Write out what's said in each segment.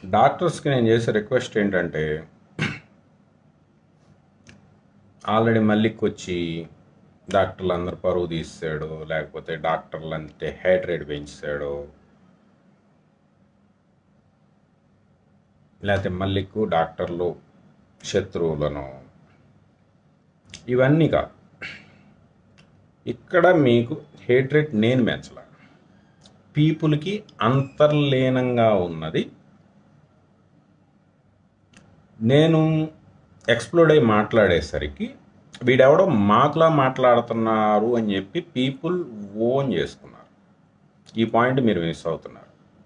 డాక్టర్స్కి నేను చేసే రిక్వెస్ట్ ఏంటంటే ఆల్రెడీ మళ్ళీకి వచ్చి డాక్టర్లు అందరు పరువు తీసాడు లేకపోతే డాక్టర్లు అంటే హెడ్ రేట్ పెంచాడు లేకపోతే మళ్ళీకు డాక్టర్లు శత్రువులను ఇవన్నీ కాదు ఇక్కడ మీకు హేట్రేట్ నేను పెంచాల పీపుల్కి అంతర్లీనంగా ఉన్నది నేను ఎక్స్ప్లోడ్ అయి మాట్లాడేసరికి వీడెవడో మాకులా మాట్లాడుతున్నారు అని చెప్పి పీపుల్ ఓన్ చేసుకున్నారు ఈ పాయింట్ మీరు మిస్ అవుతున్నారు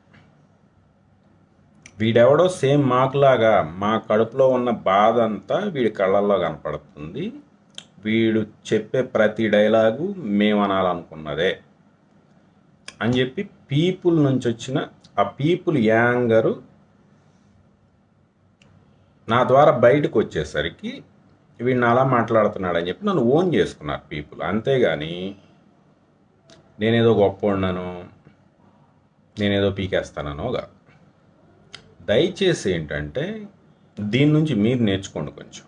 వీడెవడో సేమ్ మాకులాగా మా కడుపులో ఉన్న బాధ అంతా వీడి కళ్ళల్లో కనపడుతుంది వీడు చెప్పే ప్రతి డైలాగు మేము అనాలనుకున్నదే అని చెప్పి పీపుల్ నుంచి వచ్చిన ఆ పీపుల్ యాంగరు నా ద్వారా బయటకు వచ్చేసరికి వీడిని అలా మాట్లాడుతున్నాడు అని చెప్పి నన్ను ఓన్ చేసుకున్నారు పీపుల్ అంతేగాని నేనేదో గొప్ప ఉన్నాను నేనేదో పీకేస్తానో కాదు దయచేసి ఏంటంటే దీని నుంచి మీరు నేర్చుకోండి కొంచెం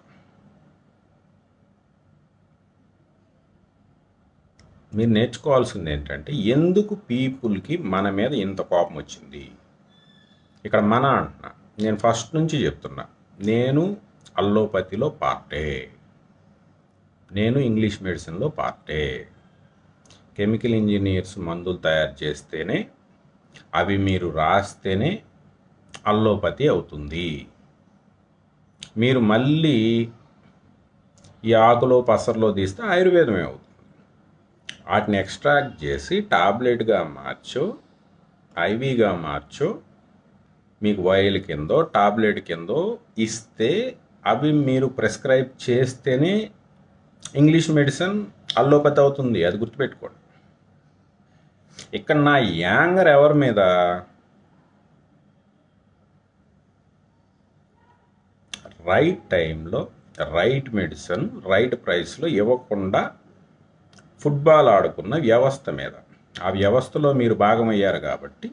మీరు నేర్చుకోవాల్సింది ఏంటంటే ఎందుకు పీపుల్కి మన మీద ఇంత కోపం వచ్చింది ఇక్కడ మన అంటున్నా నేను ఫస్ట్ నుంచి చెప్తున్నా నేను అల్లోపతిలో పార్టే నేను ఇంగ్లీష్ మెడిసిన్లో పార్టే కెమికల్ ఇంజనీర్స్ మందులు తయారు చేస్తేనే అవి మీరు రాస్తేనే అల్లోపతి అవుతుంది మీరు మళ్ళీ ఈ ఆకులో పసర్లో తీస్తే ఆయుర్వేదమే అవుతుంది వాటిని ఎక్స్ట్రాక్ట్ చేసి టాబ్లెట్గా మార్చో ఐవీగా మార్చో మీకు వైల్ కిందో టాబ్లెట్ కిందో ఇస్తే అవి మీరు ప్రిస్క్రైబ్ చేస్తేనే ఇంగ్లీష్ మెడిసిన్ అల్లోపతి అవుతుంది అది గుర్తుపెట్టుకోండి ఇక్కడ నా యాంగర్ ఎవరి మీద రైట్ టైంలో రైట్ మెడిసిన్ రైట్ ప్రైస్లో ఇవ్వకుండా ఫుట్బాల్ ఆడుకున్న వ్యవస్థ మీద ఆ వ్యవస్థలో మీరు భాగమయ్యారు కాబట్టి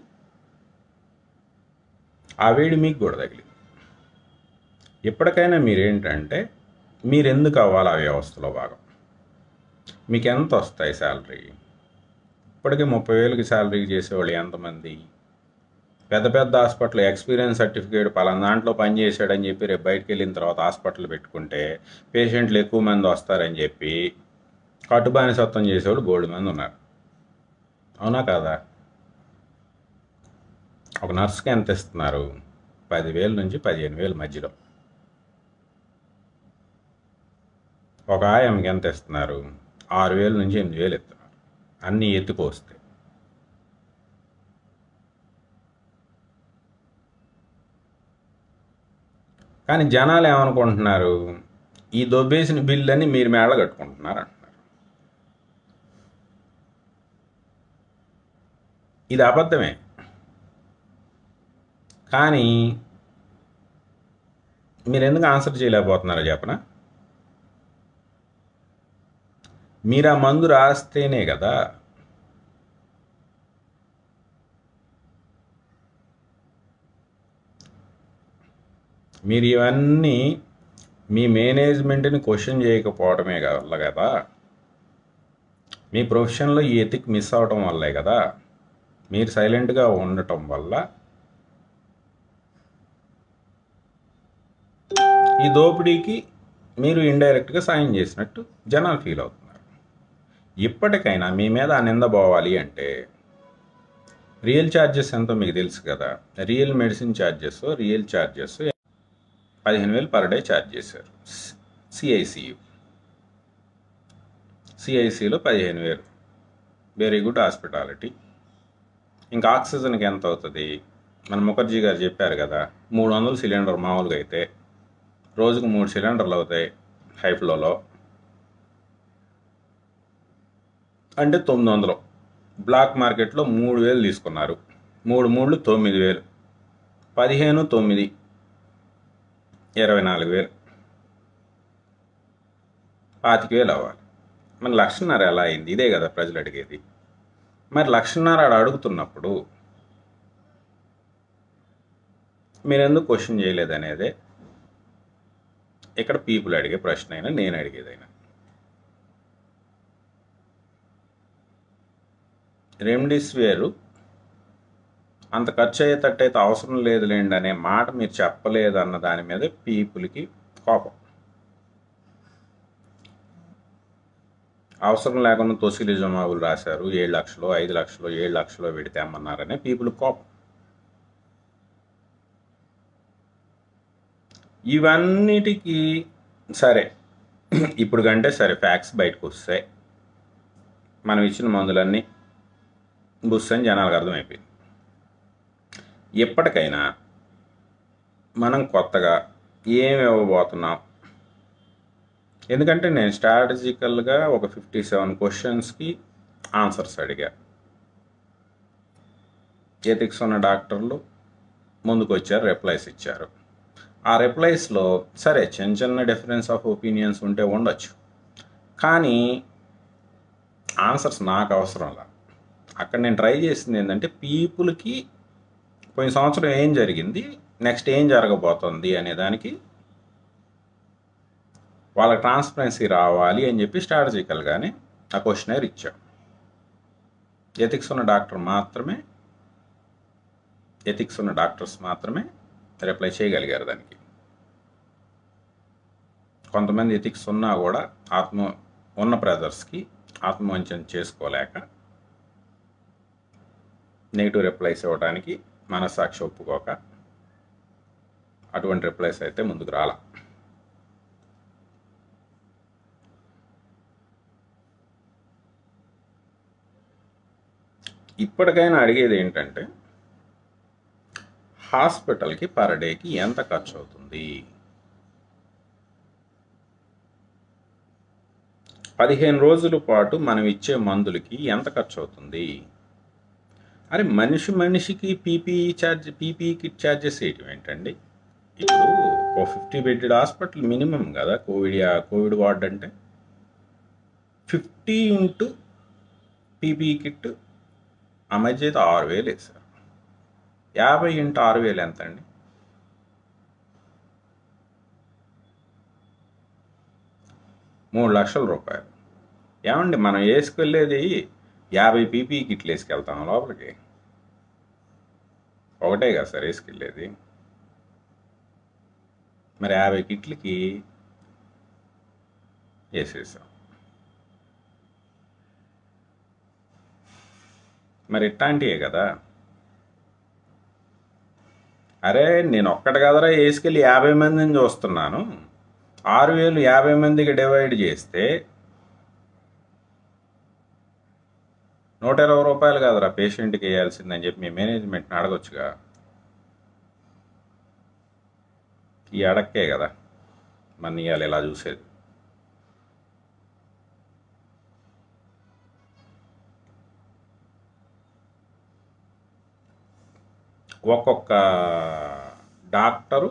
ఆ వేడి మీకు కూడా తగిలింది ఎప్పటికైనా మీరేంటంటే మీరు ఎందుకు అవ్వాలి ఆ వ్యవస్థలో భాగం మీకు ఎంత వస్తాయి శాలరీ ఇప్పటికే ముప్పై వేలకి శాలరీ చేసేవాళ్ళు ఎంతమంది పెద్ద పెద్ద హాస్పిటల్ ఎక్స్పీరియన్స్ సర్టిఫికేట్ పలానా దాంట్లో పనిచేసాడని చెప్పి రేపు బయటకు వెళ్ళిన తర్వాత హాస్పిటల్ పెట్టుకుంటే పేషెంట్లు ఎక్కువ మంది వస్తారని చెప్పి కట్టుబానిసత్వం చేసేవాళ్ళు బోల్డ్ మంది ఉన్నారు అవునా కాదా ఒక నర్స్కి ఎంత ఇస్తున్నారు పదివేల నుంచి పదిహేను వేల మధ్యలో ఒక ఆయంకి ఎంత ఇస్తున్నారు ఆరు వేల నుంచి ఎనిమిది వేలు ఇస్తున్నారు అన్నీ ఎత్తుకొస్తే కానీ జనాలు ఏమనుకుంటున్నారు ఈ దొబ్బేసిన బిల్లని మీరు మేళ కట్టుకుంటున్నారు అంటున్నారు ఇది అబద్ధమే కానీ మీరు ఎందుకు ఆన్సర్ చేయలేకపోతున్నారో చెప్పనా మీరు ఆ మందు రాస్తేనే కదా మీరు ఇవన్నీ మీ మేనేజ్మెంట్ని క్వశ్చన్ చేయకపోవడమే వల్ల కదా మీ ప్రొఫెషన్లో ఈ ఎతిక్ మిస్ అవడం వల్లే కదా మీరు సైలెంట్గా ఉండటం వల్ల ఈ దోపిడీకి మీరు ఇండైరెక్ట్గా సాయం చేసినట్టు జనాలు ఫీల్ అవుతున్నారు ఇప్పటికైనా మీ మీద ఆ నింద పోవాలి అంటే రియల్ ఛార్జెస్ ఎంతో మీకు తెలుసు కదా real medicine charges real charges పదిహేను వేలు పర్ డే ఛార్జ్ చేశారు సిఐసియు సిఐసిలో పదిహేను వేలు వెరీ గుడ్ హాస్పిటాలిటీ ఇంకా ఆక్సిజన్కి ఎంత అవుతుంది మన ముఖర్జీ గారు చెప్పారు కదా మూడు వందలు సిలిండర్ మామూలుగా అయితే రోజుకు మూడు సిలిండర్లు అవుతాయి హై ఫ్లోలో అంటే తొమ్మిది వందలు బ్లాక్ మార్కెట్లో మూడు వేలు తీసుకున్నారు మూడు మూడు తొమ్మిది వేలు పదిహేను తొమ్మిది ఇరవై నాలుగు వేలు పాతిక వేలు అవ్వాలి మరి లక్షన్నర ఎలా అయింది ఇదే కదా ప్రజలు అడిగేది మరి లక్షన్నర ఆడ అడుగుతున్నప్పుడు మీరు ఎందుకు క్వశ్చన్ చేయలేదు అనేదే ఇక్కడ పీపుల్ అడిగే ప్రశ్న అయినా నేను అడిగేదైనా రెమ్డెసివిర్ అంత ఖర్చు అయ్యేటట్టయితే అవసరం లేదులేండి అనే మాట మీరు చెప్పలేదు అన్న దాని మీద పీపుల్కి కోపం అవసరం లేకుండా తొసిలిజమాబులు రాశారు ఏడు లక్షలు ఐదు లక్షలు ఏడు లక్షలు పెడితే అమ్మన్నారనే పీపుల్ కోపం ఇవన్నిటికీ సరే ఇప్పుడు కంటే సరే ఫ్యాక్ట్స్ బయటకు వస్తాయి మనం ఇచ్చిన మందులన్నీ బుస్ అని జనాలకు అర్థమైపోయింది ఎప్పటికైనా మనం కొత్తగా ఏమి ఇవ్వబోతున్నాం ఎందుకంటే నేను స్ట్రాటజికల్గా ఒక ఫిఫ్టీ సెవెన్ క్వశ్చన్స్కి ఆన్సర్స్ అడిగా ఎథిక్స్ ఉన్న డాక్టర్లు ముందుకు వచ్చారు రిప్లైస్ ఇచ్చారు ఆ రిప్లైస్లో సరే చిన్న చిన్న డిఫరెన్స్ ఆఫ్ ఒపీనియన్స్ ఉంటే ఉండొచ్చు కానీ ఆన్సర్స్ నాకు అవసరంలా అక్కడ నేను ట్రై చేసింది ఏంటంటే పీపుల్కి పోయిన సంవత్సరం ఏం జరిగింది నెక్స్ట్ ఏం జరగబోతుంది అనే దానికి వాళ్ళకి ట్రాన్స్పరెన్సీ రావాలి అని చెప్పి స్ట్రాటజికల్గానే ఆ క్వశ్చనర్ ఇచ్చాం ఎథిక్స్ ఉన్న డాక్టర్ మాత్రమే ఎథిక్స్ ఉన్న డాక్టర్స్ మాత్రమే రిప్లై చేయగలిగారు దానికి కొంతమంది ఎథిక్స్ ఉన్నా కూడా ఆత్మ ఉన్న బ్రదర్స్కి ఆత్మవంచన చేసుకోలేక నెగిటివ్ రిప్లైస్ ఇవ్వడానికి మనస్సాక్షి ఒప్పుకోక అటువంటి రిప్లైస్ అయితే ముందుకు రాల ఇప్పటికైనా అడిగేది ఏంటంటే హాస్పిటల్కి పర్ డేకి ఎంత ఖర్చు అవుతుంది పదిహేను రోజుల పాటు మనం ఇచ్చే మందులకి ఎంత ఖర్చు అవుతుంది అరే మనిషి మనిషికి PPE charge PPE kit charges వేయటం ఏంటండి ఇప్పుడు ఓ ఫిఫ్టీ బెడ్డెడ్ హాస్పిటల్ మినిమం కదా కోవిడ్ కోవిడ్ వార్డ్ అంటే ఫిఫ్టీ ఇంటూ పీపీఈ కిట్ ఆ మధ్య అయితే ఆరు వేలు వేసారు యాభై ఇంటూ ఆరు వేలు ఎంత అండి మూడు లక్షల రూపాయలు ఏమండి మనం వేసుకెళ్ళేది యాభై పీపీ కిట్లు వేసుకెళ్తాం లోపలికి ఒకటే కదా సార్ వేసుకెళ్ళేది మరి యాభై కిట్లకి వేసేసాం మరి ఇట్లాంటివే కదా అరే నేను ఒక్కటి కదరా వేసుకెళ్ళి యాభై మందిని చూస్తున్నాను ఆరు వేలు యాభై మందికి డివైడ్ చేస్తే నూట ఇరవై రూపాయలు కాదురా పేషెంట్కి వేయాల్సిందని చెప్పి మీ మేనేజ్మెంట్ని అడగొచ్చుగా ఈ అడక్కే కదా మన ఇవాళ ఇలా చూసేది ఒక్కొక్క డాక్టరు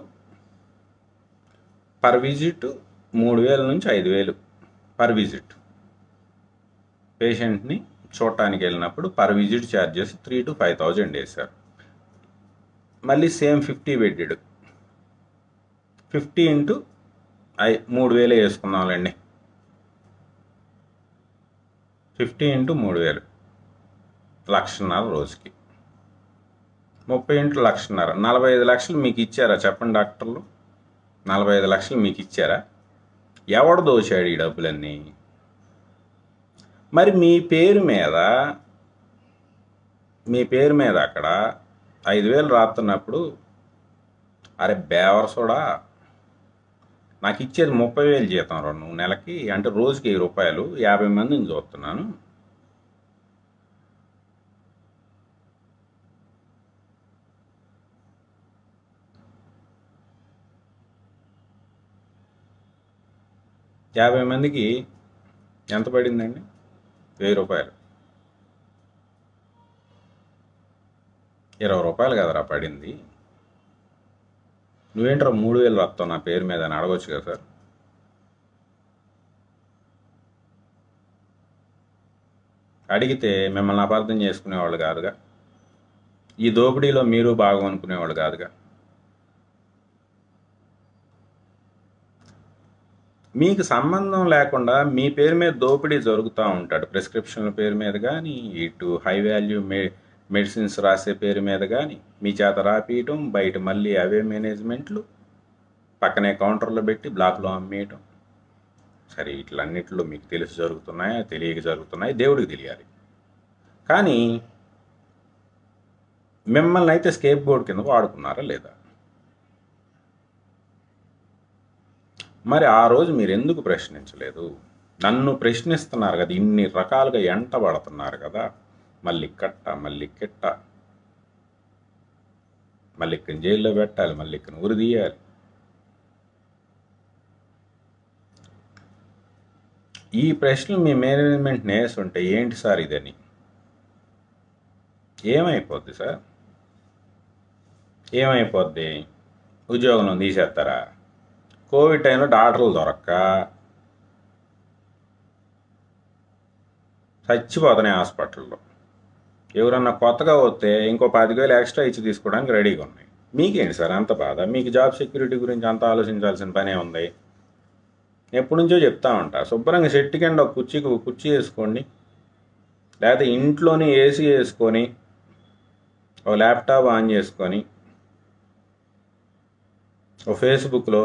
పర్ విజిట్ మూడు వేల నుంచి ఐదు వేలు పర్ విజిట్ పేషెంట్ని చూడటానికి వెళ్ళినప్పుడు per visit charges three to five thousand వేశారు మళ్ళీ same fifty bedded fifty into I మూడు వేలే వేసుకుందాంలేండి ఫిఫ్టీ ఇంటూ మూడు వేలు లక్షన్నర రోజుకి ముప్పై ఇంటూ లక్షన్నర నలభై ఐదు లక్షలు మీకు ఇచ్చారా చెప్పండి డాక్టర్లు నలభై ఐదు లక్షలు మీకు ఇచ్చారా ఎవడు దోచాడు ఈ డబ్బులన్నీ మరి మీ పేరు మీద మీ పేరు మీద అక్కడ ఐదు వేలు రాస్తున్నప్పుడు అరే బేవర్సోడా నాకు ఇచ్చేది ముప్పై వేలు జీతం రా నువ్వు నెలకి అంటే రోజుకి వెయ్యి రూపాయలు యాభై మందిని చూస్తున్నాను యాభై మందికి ఎంత పడిందండి వెయ్యి రూపాయలు ఇరవై రూపాయలు కదరా పడింది నువ్వేంట్రా మూడు వేలు రాస్తావు నా పేరు మీద అని అడగొచ్చు కదా సార్ అడిగితే మిమ్మల్ని అపార్థం చేసుకునేవాళ్ళు కాదుగా ఈ దోపిడీలో మీరు భాగం అనుకునేవాళ్ళు కాదుగా మీకు సంబంధం లేకుండా మీ పేరు మీద దోపిడీ జరుగుతూ ఉంటాడు ప్రిస్క్రిప్షన్ల పేరు మీద కానీ ఇటు హై వాల్యూ మె మెడిసిన్స్ రాసే పేరు మీద కానీ మీ చేత రాపియటం బయట మళ్ళీ అవే మేనేజ్మెంట్లు పక్కనే కౌంటర్లో పెట్టి బ్లాక్లో అమ్మేయటం సరే ఇట్లన్నిట్లో మీకు తెలిసి జరుగుతున్నాయా తెలియక జరుగుతున్నాయి దేవుడికి తెలియాలి కానీ మిమ్మల్ని అయితే స్కేప్ బోర్డ్ కింద వాడుకున్నారా లేదా మరి ఆ రోజు మీరు ఎందుకు ప్రశ్నించలేదు నన్ను ప్రశ్నిస్తున్నారు కదా ఇన్ని రకాలుగా ఎంట పడుతున్నారు కదా మళ్ళీ కట్ట మళ్ళీ కిట్ట మళ్ళీ ఇక్కడ జైల్లో పెట్టాలి మళ్ళీ ఇక్కడ ఉరి తీయాలి ఈ ప్రశ్నలు మీ మేనేజ్మెంట్ నేస్తుంటే ఏంటి సార్ ఇదని ఏమైపోద్ది సార్ ఏమైపోద్ది ఉద్యోగంలో తీసేస్తారా కోవిడ్ టైంలో డాక్టర్లు దొరక్క చచ్చిపోతున్నాయి హాస్పిటల్లో ఎవరన్నా కొత్తగా వస్తే ఇంకో పాతిక వేలు ఎక్స్ట్రా ఇచ్చి తీసుకోవడానికి రెడీగా ఉన్నాయి మీకేంటి సార్ అంత బాధ మీకు జాబ్ సెక్యూరిటీ గురించి అంత ఆలోచించాల్సిన పనే ఉంది ఎప్పటి నుంచో చెప్తా ఉంటా శుభ్రంగా చెట్టు కింద ఒక కుర్చీకి ఒక కుర్చీ వేసుకోండి లేకపోతే ఇంట్లోనే ఏసీ వేసుకొని ఒక ల్యాప్టాప్ ఆన్ చేసుకొని ఓ ఫేస్బుక్లో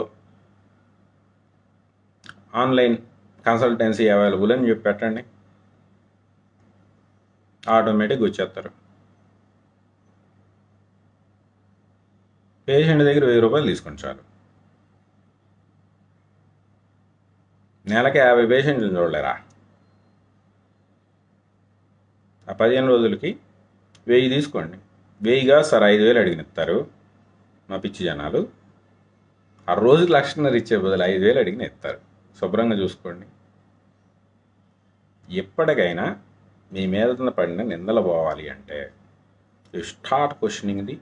ఆన్లైన్ కన్సల్టెన్సీ అవైలబుల్ అని చెప్పి పెట్టండి ఆటోమేటిక్ వచ్చేస్తారు పేషెంట్ దగ్గర వెయ్యి రూపాయలు తీసుకొని చాలు నెలకి యాభై పేషెంట్లు చూడలేరా ఆ పదిహేను రోజులకి వెయ్యి తీసుకోండి వెయ్యిగా సార్ ఐదు వేలు అడిగినిస్తారు మా పిచ్చి జనాలు ఆ రోజుకి లక్షన్నర ఇచ్చే బదులు ఐదు వేలు అడిగిన ఇస్తారు శుభ్రంగా చూసుకోండి ఎప్పటికైనా మీ మీద పడిన నిందలు పోవాలి అంటే you start questioning the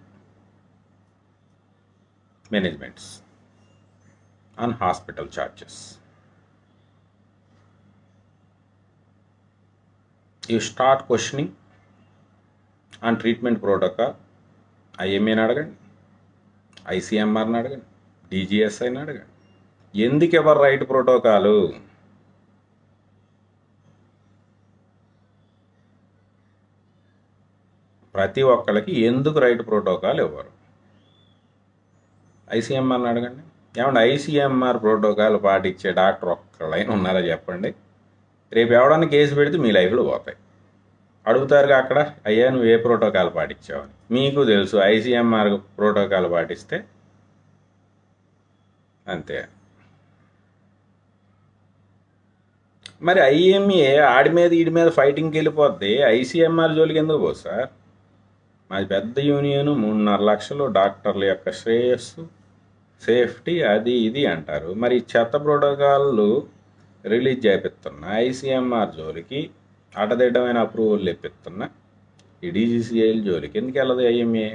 managements on hospital charges you start questioning on treatment protocol ఐఎంఏని అడగండి ఐసీఎంఆర్ని అడగండి డీజీఎస్ఐని అడగండి ఎందుకు ఎవరు రైట్ ప్రోటోకాలు ప్రతి ఒక్కళ్ళకి ఎందుకు రైట్ ప్రోటోకాల్ ఇవ్వరు ఐసీఎంఆర్ని అడగండి ఏమంటే ఐసీఎంఆర్ ప్రోటోకాల్ పాటించే డాక్టర్ ఒక్కళ్ళైనా ఉన్నారా చెప్పండి రేపు ఎవడన్నా కేసు పెడితే మీ లైఫ్లో పోతాయి అడుగుతారుగా అక్కడ అయ్యా నువ్వు ఏ ప్రోటోకాల్ పాటించావని మీకు తెలుసు ఐసీఎంఆర్ ప్రోటోకాల్ పాటిస్తే అంతే మరి ఐఎంఏ ఆడి మీద ఈడి మీద ఫైటింగ్కి వెళ్ళిపోద్ది ఐసీఎంఆర్ జోలికి ఎందుకు పోదు సార్ మాది పెద్ద యూనియన్ మూడున్నర లక్షలు డాక్టర్ల యొక్క శ్రేయస్సు సేఫ్టీ అది ఇది అంటారు మరి ఈ చెత్త ప్రోటోకాల్లు రిలీజ్ చేపిస్తున్నా ఐసీఎంఆర్ జోలికి అటదిడ్డమైన అప్రూవల్ ఇప్పిస్తున్నా ఈ డీజీసీఐల జోలికి ఎందుకు వెళ్ళదు ఐఎంఏ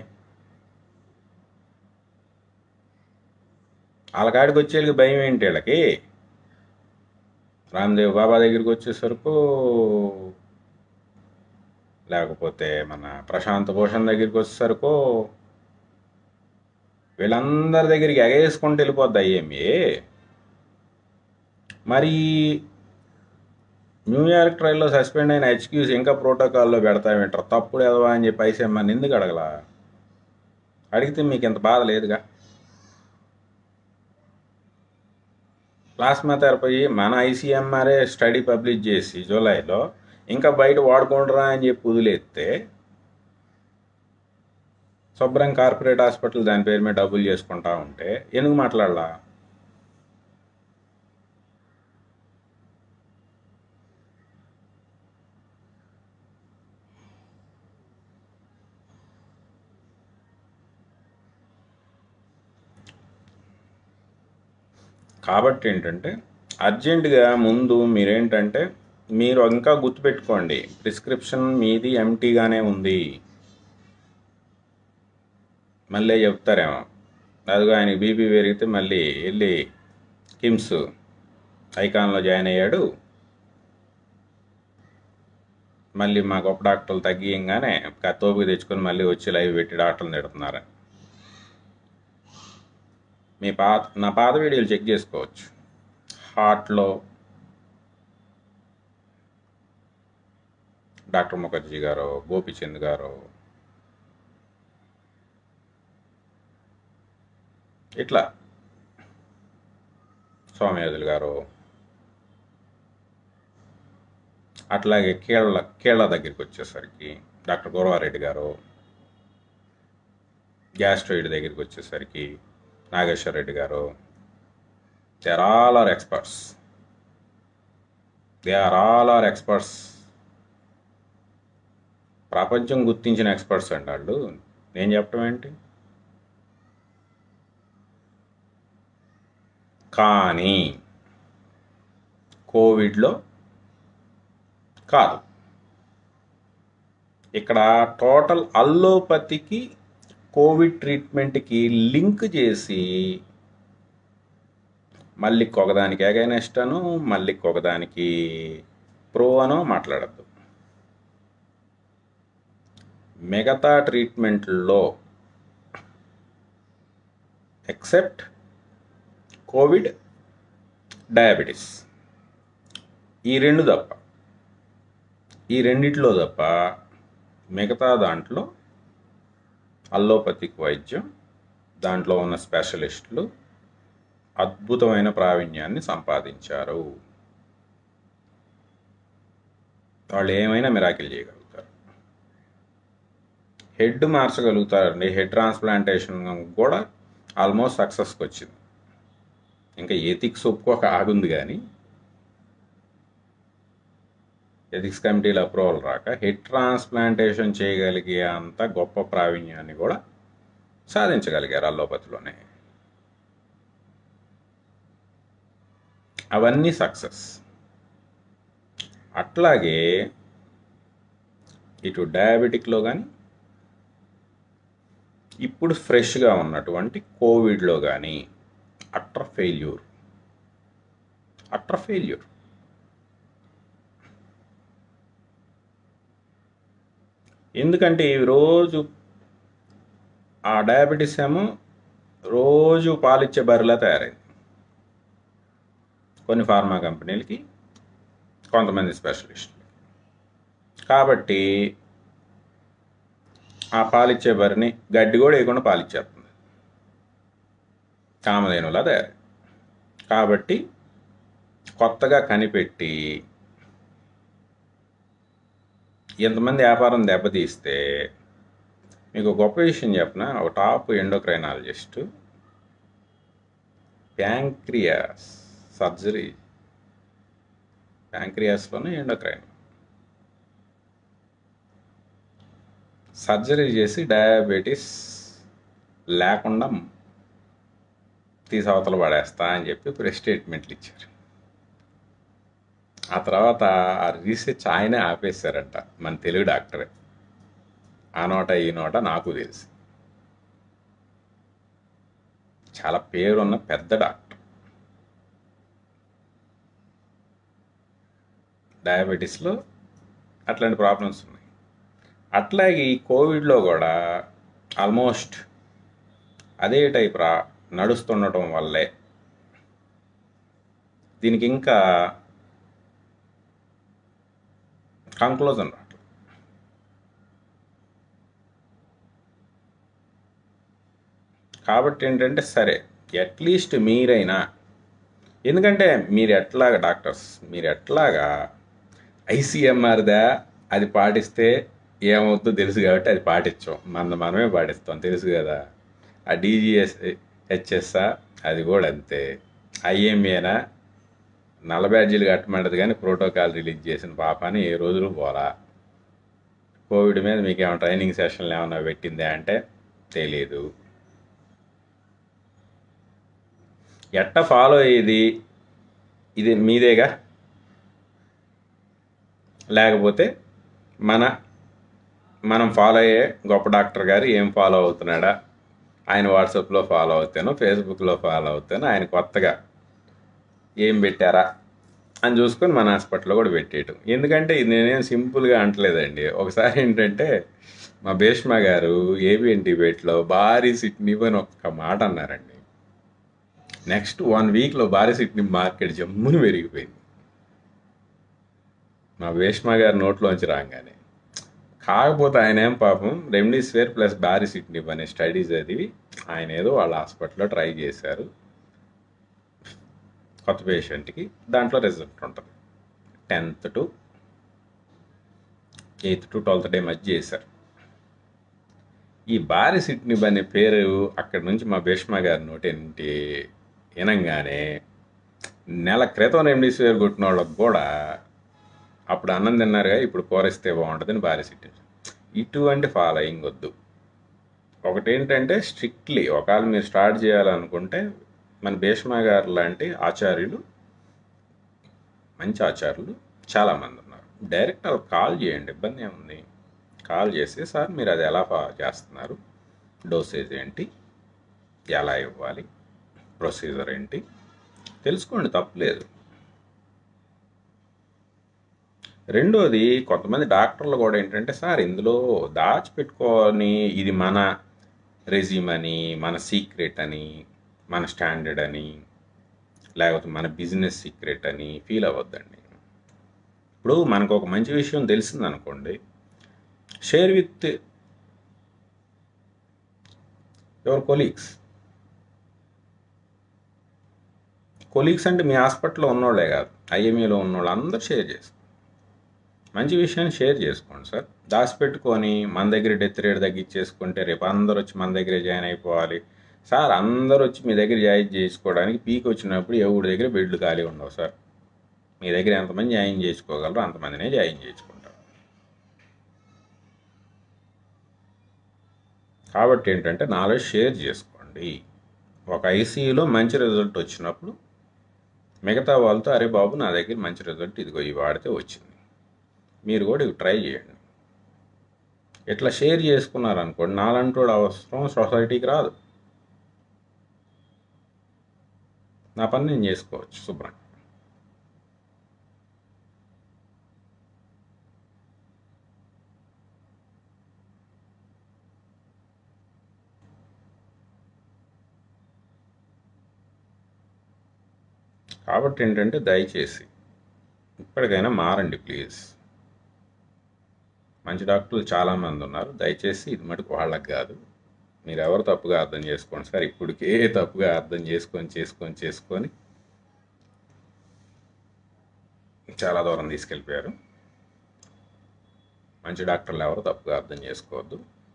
వాళ్ళ కాడికి వచ్చేళ్ళకి భయం ఏంటి వీళ్ళకి రామ్దేవ్ బాబా దగ్గరికి వచ్చేసరికి లేకపోతే మన ప్రశాంత్ భూషణ్ దగ్గరికి వచ్చేసరికి వీళ్ళందరి దగ్గరికి ఎగేసుకుంటూ వెళ్ళిపోద్ది ఐఎంఏ మరి న్యూయార్క్ ట్రైల్లో సస్పెండ్ అయిన హెచ్క్యూస్ ఇంకా ప్రోటోకాల్లో పెడతామేంటారు తప్పుడు ఎదవా అని చెప్పి ఐసీఎంఆర్ని ఎందుకు అడగలా అడిగితే మీకు ఇంత బాధ లేదుగా ప్లాస్మా థెరపీ మన ఐసీఎంఆర్ఏ స్టడీ పబ్లిష్ చేసి జూలైలో ఇంకా బయట వాడుకుంటారా అని చెప్పి వదిలేస్తే శుభ్రం కార్పొరేట్ హాస్పిటల్ దాని పేరు మీద డబ్బులు చేసుకుంటా ఉంటే ఎందుకు మాట్లాడలా కాబట్టి ఏంటంటే అర్జెంటుగా ముందు మీరేంటంటే మీరు ఇంకా గుర్తుపెట్టుకోండి ప్రిస్క్రిప్షన్ మీది ఎంటీగానే ఉంది మళ్ళీ చెప్తారేమో అదిగో ఆయన బీపీ పెరిగితే మళ్ళీ వెళ్ళి కిమ్స్ ఐకాన్లో జాయిన్ అయ్యాడు మళ్ళీ మా గొప్ప డాక్టర్లు తగ్గియంగానే తోపుకి తెచ్చుకొని మళ్ళీ వచ్చి లైవ్ పెట్టి డాక్టర్లు తిడుతున్నారు మీ పాత నా పాత వీడియోలు చెక్ చేసుకోవచ్చు హార్ట్లో డాక్టర్ ముఖర్జీ గారు గోపిచంద్ గారు ఇట్లా సోమయాజులు గారు అట్లాగే కీళ్ళ కీళ్ళ దగ్గరికి వచ్చేసరికి డాక్టర్ గురవారెడ్డి గారు గ్యాస్ట్రాయిడ్ దగ్గరికి వచ్చేసరికి Nageswara Reddy garu they are all are experts they are all are experts ప్రపంచం గుర్తించిన ఎక్స్పర్ట్స్ అండి వాళ్ళు నేను చెప్పడం ఏంటి కానీ కోవిడ్లో కాదు ఇక్కడ టోటల్ అల్లోపతికి కోవిడ్ ట్రీట్మెంట్కి లింక్ చేసి మళ్ళీ ఒకదానికి అగైనెస్ట్ అను మళ్ళీ ఒకదానికి ప్రో అనో మాట్లాడద్దు మిగతా ట్రీట్మెంట్లో ఎక్సెప్ట్ కోవిడ్ డయాబెటీస్ ఈ రెండు తప్ప ఈ రెండిట్లో తప్ప మిగతా దాంట్లో అల్లోపతిక్ వైద్యం దాంట్లో ఉన్న స్పెషలిస్టులు అద్భుతమైన ప్రావీణ్యాన్ని సంపాదించారు వాళ్ళు ఏమైనా మిరాకిల్ చేయగలుగుతారు హెడ్ మార్చగలుగుతారండి హెడ్ ట్రాన్స్ప్లాంటేషన్ కూడా ఆల్మోస్ట్ సక్సెస్కి వచ్చింది ఇంకా ఎథిక్స్ ఒప్పుకోక ఆగుంది కానీ ఎథిక్స్ కమిటీల అప్రూవల్ రాక హెడ్ ట్రాన్స్ప్లాంటేషన్ చేయగలిగే అంత గొప్ప ప్రావీణ్యాన్ని కూడా సాధించగలిగారు అల్లోపతిలోనే అవన్నీ సక్సెస్ అట్లాగే ఇటు డయాబెటిక్లో కానీ ఇప్పుడు ఫ్రెష్గా ఉన్నటువంటి కోవిడ్లో కానీ అట్టర్ ఫెయిల్యూర్ అట్టర్ ఫెయిల్యూర్ ఎందుకంటే ఈ రోజు ఆ డయాబెటీస్ ఏమో రోజు పాలిచ్చే బరిలా తయారైంది కొన్ని ఫార్మా కంపెనీలకి కొంతమంది స్పెషలిస్టులు కాబట్టి ఆ పాలిచ్చే బరిని గడ్డి కూడా వేయకుండా పాలిచ్చేస్తుంది కామధేనులా తయారు కాబట్టి కొత్తగా కనిపెట్టి ఎంతమంది వ్యాపారం దెబ్బతీస్తే మీకు గొప్ప విషయం చెప్పిన ఒక టాప్ ఎండోక్రైనాలజిస్ట్ ప్యాంక్రియాస్ సర్జరీ ప్యాంక్రియాస్లోనే ఎండోక్రైన్ సర్జరీ చేసి డయాబెటీస్ లేకుండా తీసి అవతల పడేస్తా అని చెప్పి ప్రెస్ స్టేట్మెంట్లు ఇచ్చారు ఆ తర్వాత ఆ రీసెర్చ్ ఆయనే ఆపేశారంట మన తెలుగు డాక్టరే ఆ నోట ఈ నోట నాకు తెలుసు చాలా పేరున్న పెద్ద డాక్టర్ డయాబెటీస్లో అట్లాంటి ప్రాబ్లమ్స్ ఉన్నాయి అట్లాగే ఈ కోవిడ్లో కూడా ఆల్మోస్ట్ అదే టైప్ రా నడుస్తుండటం వల్లే దీనికి ఇంకా కంక్లూజన్ రావట్లేదు కాబట్టి ఏంటంటే సరే అట్లీస్ట్ మీరైనా ఎందుకంటే మీరు ఎట్లాగా డాక్టర్స్ మీరు ఎట్లాగా ఐసీఎంఆర్దా అది పాటిస్తే ఏమవుతుందో తెలుసు కాబట్టి అది పాటించాం మన మనమే పాటిస్తాం తెలుసు కదా ఆ డీజీఎస్ హెచ్ఎస్ఆ అది కూడా అంతే ఐఎంఏనా నల్ల బ్యాడ్జీలు కట్టమంటది కానీ ప్రోటోకాల్ రిలీజ్ చేసిన పాపాని ఏ రోజులు పోలా కోవిడ్ మీద మీకు ఏమైనా ట్రైనింగ్ సెషన్లు ఏమైనా పెట్టిందే అంటే తెలియదు ఎట్ట ఫాలో అయ్యేది ఇది మీదేగా లేకపోతే మన మనం ఫాలో అయ్యే గొప్ప డాక్టర్ గారు ఏం ఫాలో అవుతున్నాడా ఆయన వాట్సాప్లో ఫాలో అవుతాను ఫేస్బుక్లో ఫాలో అవుతాను ఆయన కొత్తగా ఏం పెట్టారా అని చూసుకొని మన హాస్పిటల్లో కూడా పెట్టేయటం ఎందుకంటే ఇది నేనేం సింపుల్గా అంటలేదండి ఒకసారి ఏంటంటే మా భీష్మ గారు ఏబిఎన్ డిబేట్లో భారీ సిట్ని అని ఒక్క మాట అన్నారండి నెక్స్ట్ వన్ వీక్లో భారీ సిడ్నీ మార్కెట్ జమ్ముని పెరిగిపోయింది మా భీష్మ గారి నోట్లోంచి రాగానే కాకపోతే ఆయన ఏం పాపం రెమ్డీసివిర్ ప్లస్ బారిసిట్నిప్ అనే స్టడీస్ చదివి ఆయన ఏదో వాళ్ళ హాస్పిటల్లో ట్రై చేశారు కొత్త పేషెంట్కి దాంట్లో రిజల్ట్ ఉంటుంది tenth to eighth to twelfth day మధ్య చేశారు ఈ బారిసిట్నిప్ అనే పేరు అక్కడి నుంచి మా భీష్మ గారి నోటేంటి వినంగానే నెల క్రితం రెమ్డీసివిర్ కొట్టిన వాళ్ళకి కూడా అప్పుడు అన్నం తిన్నారుగా ఇప్పుడు కూరిస్తే బాగుంటుందని బారిసిట్టింది ఇటువంటి ఫాలోయింగ్ వద్దు ఒకటేంటంటే స్ట్రిక్ట్లీ ఒకవేళ మీరు స్టార్ట్ చేయాలనుకుంటే మన భీష్మ గారు లాంటి ఆచార్యులు మంచి ఆచార్యులు చాలామంది ఉన్నారు డైరెక్ట్ వాళ్ళు కాల్ చేయండి ఇబ్బంది ఏముంది కాల్ చేసి సార్ మీరు అది ఎలా ఫా చేస్తున్నారు డోసేజ్ ఏంటి ఎలా ఇవ్వాలి ప్రొసీజర్ ఏంటి తెలుసుకోండి తప్పులేదు రెండోది కొంతమంది డాక్టర్లు కూడా ఏంటంటే సార్ ఇందులో దాచిపెట్టుకొని ఇది మన రెజ్యూమ్ అని మన సీక్రెట్ అని మన స్టాండర్డ్ అని లేకపోతే మన బిజినెస్ సీక్రెట్ అని ఫీల్ అవ్వద్దండి ఇప్పుడు మనకు ఒక మంచి విషయం తెలిసిందనుకోండి share with your colleagues colleagues అంటే మీ హాస్పిటల్లో ఉన్నోళ్ళే కాదు ఐఎంఏలో ఉన్నోళ్ళు అందరూ షేర్ చేస్తారు మంచి విషయాన్ని షేర్ చేసుకోండి సార్ దాచిపెట్టుకొని మన దగ్గర డెత్ రేట్ తగ్గించేసుకుంటే రేపు అందరూ వచ్చి మన దగ్గరే జాయిన్ అయిపోవాలి సార్ అందరూ వచ్చి మీ దగ్గర జాయిన్ చేసుకోవడానికి పీక్ వచ్చినప్పుడు ఎవరి దగ్గర బెడ్లు ఖాళీ ఉండవు సార్ మీ దగ్గర ఎంతమంది జాయిన్ చేసుకోగలరో అంతమందినే జాయిన్ చేసుకుంటారు కాబట్టి ఏంటంటే నాలెడ్జ్ షేర్ చేసుకోండి ఒక ఐసీయూలో మంచి రిజల్ట్ వచ్చినప్పుడు మిగతా వాళ్ళతో అరే బాబు నా దగ్గర మంచి రిజల్ట్ ఇదిగో ఇవి వాడితే వచ్చింది మీరు కూడా ఇవి ట్రై చేయండి ఇట్లా షేర్ చేసుకున్నారనుకోండి నాలంటోడు అవసరం సొసైటీకి రాదు నా పని నేను చేసుకోవచ్చు శుభ్రం కాబట్టి ఏంటంటే దయచేసి ఇప్పటికైనా మారండి ప్లీజ్ మంచి డాక్టర్లు చాలామంది ఉన్నారు దయచేసి ఇది మటుకు వాళ్ళకి కాదు మీరు ఎవరు తప్పుగా అర్థం చేసుకోండి సార్ ఇప్పటికే తప్పుగా అర్థం చేసుకొని చేసుకొని చేసుకొని చాలా దూరం తీసుకెళ్ళిపోయారు మంచి డాక్టర్లు ఎవరు తప్పుగా అర్థం చేసుకోవద్దు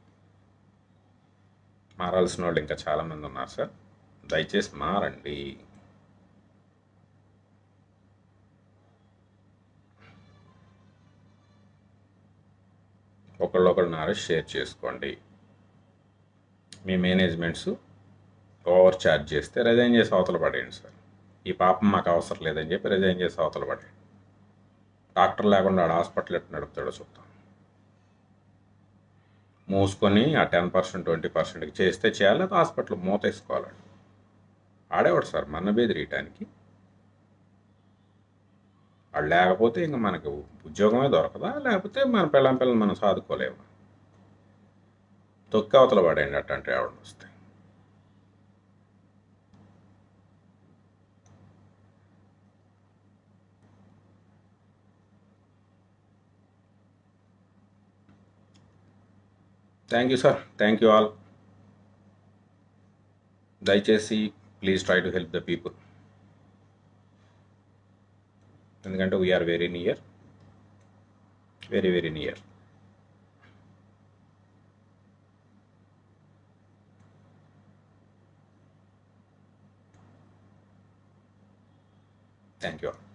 మారాల్సిన వాళ్ళు ఇంకా చాలామంది ఉన్నారు సార్ దయచేసి మారండి ఒకళ్ళొకళ్ళు నాలెడ్జ్ షేర్ చేసుకోండి మీ మేనేజ్మెంట్స్ ఓవర్ ఛార్జ్ చేస్తే రిజైన్ చేసి అవతల పడేయండి సార్ ఈ పాపం మాకు అవసరం లేదని చెప్పి రిజైన్ చేసి అవతల పడేయండి డాక్టర్ లేకుండా ఆడ హాస్పిటల్ ఎట్టు నడుపుతాడో చూద్దాం మూసుకొని ఆ టెన్ పర్సెంట్ ట్వంటీ పర్సెంట్కి చేస్తే చేయాలి లేదా హాస్పిటల్ మూతేసుకోవాలండి ఆడేవాడు సార్ మన బెదిరియటానికి వాళ్ళు లేకపోతే ఇంకా మనకు ఉద్యోగమే దొరకదా లేకపోతే మన పిల్లం పిల్లలు మనం సాదుకోలేము తొక్కి అవతల పడేయండి అట్టంటే ఆవిడ వస్తే thank you sir thank you all దయచేసి please try to help the people ఎందుకంటే we are very near very very near thank you